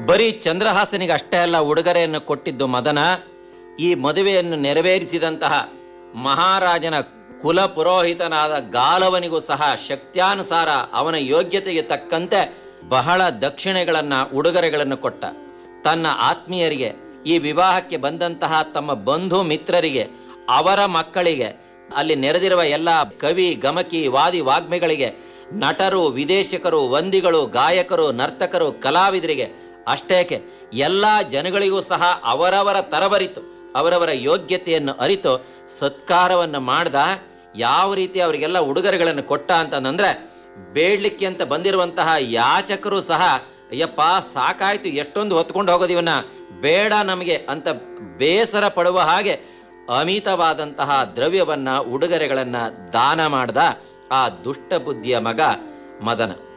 ಬರೀ ಚಂದ್ರಹಾಸನಿಗೆ ಅಷ್ಟೇ ಅಲ್ಲ ಉಡುಗೊರೆಯನ್ನು ಕೊಟ್ಟಿದ್ದು ಮದನ ಈ ಮದುವೆಯನ್ನು ನೆರವೇರಿಸಿದಂತಹ ಮಹಾರಾಜನ ಕುಲ ಪುರೋಹಿತನಾದ ಗಾಲವನಿಗೂ ಸಹ ಶಕ್ತ್ಯಾನುಸಾರ ಅವನ ಯೋಗ್ಯತೆಗೆ ತಕ್ಕಂತೆ ಬಹಳ ದಕ್ಷಿಣೆಗಳನ್ನ ಉಡುಗೊರೆಗಳನ್ನು ಕೊಟ್ಟ ತನ್ನ ಆತ್ಮೀಯರಿಗೆ ಈ ವಿವಾಹಕ್ಕೆ ಬಂದಂತಹ ತಮ್ಮ ಬಂಧು ಮಿತ್ರರಿಗೆ ಅವರ ಮಕ್ಕಳಿಗೆ ಅಲ್ಲಿ ನೆರೆದಿರುವ ಎಲ್ಲ ಕವಿ ಗಮಕಿ ವಾದಿ ವಾಗ್ಮಿಗಳಿಗೆ ನಟರು ವಿದೇಶಿಕರು ವಂದಿಗಳು ಗಾಯಕರು ನರ್ತಕರು ಕಲಾವಿದರಿಗೆ ಅಷ್ಟೇಕೆ ಎಲ್ಲ ಜನಗಳಿಗೂ ಸಹ ಅವರವರ ತರಬರಿತು ಅವರವರ ಯೋಗ್ಯತೆಯನ್ನು ಅರಿತು ಸತ್ಕಾರವನ್ನು ಮಾಡ್ದ ಯಾವ ರೀತಿ ಅವರಿಗೆಲ್ಲ ಉಡುಗೊರೆಗಳನ್ನು ಕೊಟ್ಟ ಅಂತಂದ್ರೆ ಬೇಡ್ಲಿಕ್ಕೆ ಅಂತ ಬಂದಿರುವಂತಹ ಯಾಚಕರು ಸಹ ಅಯ್ಯಪ್ಪ ಸಾಕಾಯ್ತು ಎಷ್ಟೊಂದು ಹೊತ್ಕೊಂಡು ಹೋಗೋದು ಇವನ್ನ ಬೇಡ ನಮಗೆ ಅಂತ ಬೇಸರ ಪಡುವ ಹಾಗೆ ಅಮಿತವಾದಂತಹ ದ್ರವ್ಯವನ್ನ ಉಡುಗೊರೆಗಳನ್ನ ದಾನ ಮಾಡ್ದ ಆ ದುಷ್ಟ ಬುದ್ಧಿಯ ಮಗ ಮದನ